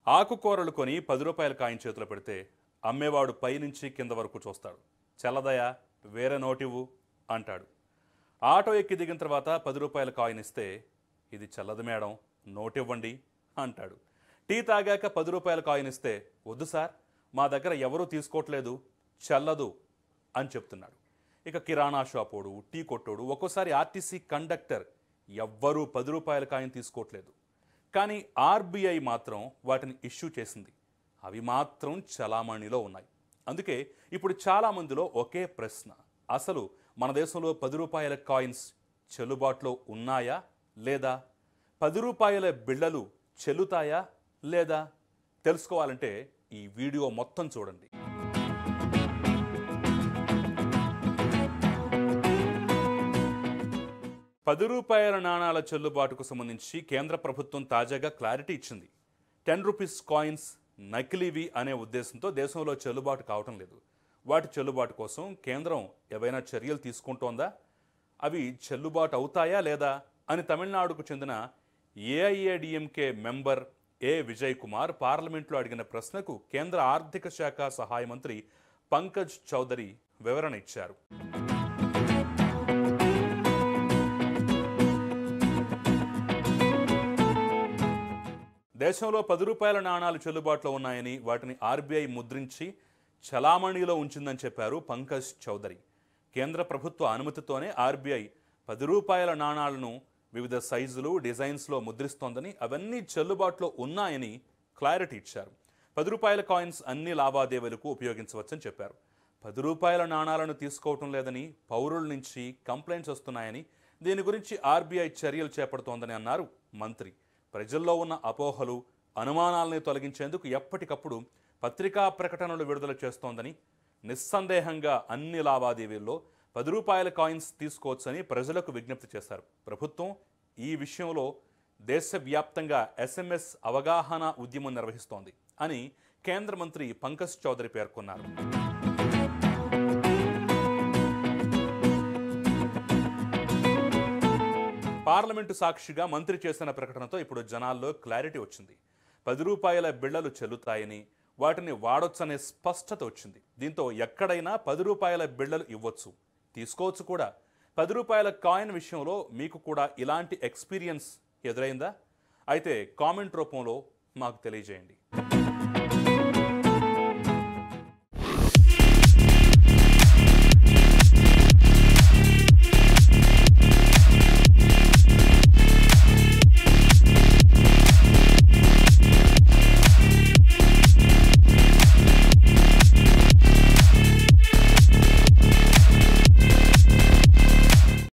ఆకుకూరలు కొని పది రూపాయల కాయిన్ చేతిలో పెడితే అమ్మేవాడు పైనుంచి కింద వరకు చూస్తాడు చల్లదయా వేరే నోటివ్వు అంటాడు ఆటో ఎక్కి దిగిన తర్వాత పది రూపాయల కాయిన్ ఇస్తే ఇది చల్లదు మేడం నోటివ్వండి అంటాడు టీ తాగాక పది రూపాయల కాయిన్ ఇస్తే వద్దు సార్ మా దగ్గర ఎవరూ తీసుకోవట్లేదు చల్లదు అని చెప్తున్నాడు ఇక కిరాణా షాపోడు టీ కొట్టోడు ఒక్కోసారి ఆర్టీసీ కండక్టర్ ఎవ్వరూ పది రూపాయల కాయిన్ తీసుకోవట్లేదు కానీ ఆర్బీఐ మాత్రం వాటిని ఇష్యూ చేసింది అవి మాత్రం చలామణిలో ఉన్నాయి అందుకే ఇప్పుడు చాలామందిలో ఒకే ప్రశ్న అసలు మన దేశంలో పది రూపాయల కాయిన్స్ చెల్లుబాటులో ఉన్నాయా లేదా పది రూపాయల బిళ్ళలు చెల్లుతాయా లేదా తెలుసుకోవాలంటే ఈ వీడియో మొత్తం చూడండి పది రూపాయల నాణాల చెల్లుబాటుకు సంబంధించి కేంద్ర ప్రభుత్వం తాజాగా క్లారిటీ ఇచ్చింది టెన్ రూపీస్ కాయిన్స్ నకిలీవి అనే ఉద్దేశంతో దేశంలో చెల్లుబాటు కావటం లేదు వాటి చెల్లుబాటు కోసం కేంద్రం ఏవైనా చర్యలు తీసుకుంటోందా అవి చెల్లుబాటు అవుతాయా లేదా అని తమిళనాడుకు చెందిన ఏఐఏడిఎంకే మెంబర్ ఏ విజయ్ కుమార్ పార్లమెంట్లో అడిగిన ప్రశ్నకు కేంద్ర ఆర్థిక శాఖ సహాయ మంత్రి పంకజ్ చౌదరి వివరణ ఇచ్చారు దేశంలో పది రూపాయల నాణాలు చెల్లుబాటులో ఉన్నాయని వాటిని ఆర్బీఐ ముద్రించి చలామణిలో ఉంచిందని చెప్పారు పంకజ్ చౌదరి కేంద్ర ప్రభుత్వ అనుమతితోనే ఆర్బీఐ పది రూపాయల నాణాలను వివిధ సైజులు డిజైన్స్లో ముద్రిస్తోందని అవన్నీ చెల్లుబాటులో ఉన్నాయని క్లారిటీ ఇచ్చారు పది రూపాయల కాయిన్స్ అన్ని లావాదేవీలకు ఉపయోగించవచ్చని చెప్పారు పది రూపాయల నాణాలను తీసుకోవటం లేదని పౌరుల నుంచి కంప్లైంట్స్ వస్తున్నాయని దీని గురించి ఆర్బీఐ చర్యలు చేపడుతోందని అన్నారు మంత్రి ప్రజల్లో ఉన్న అపోహలు అనుమానాలని తొలగించేందుకు ఎప్పటికప్పుడు పత్రికా ప్రకటనలు విడుదల చేస్తోందని నిస్సందేహంగా అన్ని లావాదేవీల్లో పది రూపాయల కాయిన్స్ తీసుకోవచ్చని ప్రజలకు విజ్ఞప్తి చేశారు ప్రభుత్వం ఈ విషయంలో దేశవ్యాప్తంగా ఎస్ఎంఎస్ అవగాహన ఉద్యమం నిర్వహిస్తోంది అని కేంద్ర మంత్రి పంకజ్ చౌదరి పేర్కొన్నారు పార్లమెంటు సాక్షిగా మంత్రి చేసిన ప్రకటనతో ఇప్పుడు జనాల్లో క్లారిటీ వచ్చింది పది రూపాయల బిళ్ళలు చెల్లుతాయని వాటిని వాడొచ్చనే స్పష్టత వచ్చింది దీంతో ఎక్కడైనా పది రూపాయల బిళ్ళలు ఇవ్వచ్చు తీసుకోవచ్చు కూడా పది రూపాయల కాయిన్ విషయంలో మీకు కూడా ఇలాంటి ఎక్స్పీరియన్స్ ఎదురైందా అయితే కామెంట్ రూపంలో మాకు తెలియజేయండి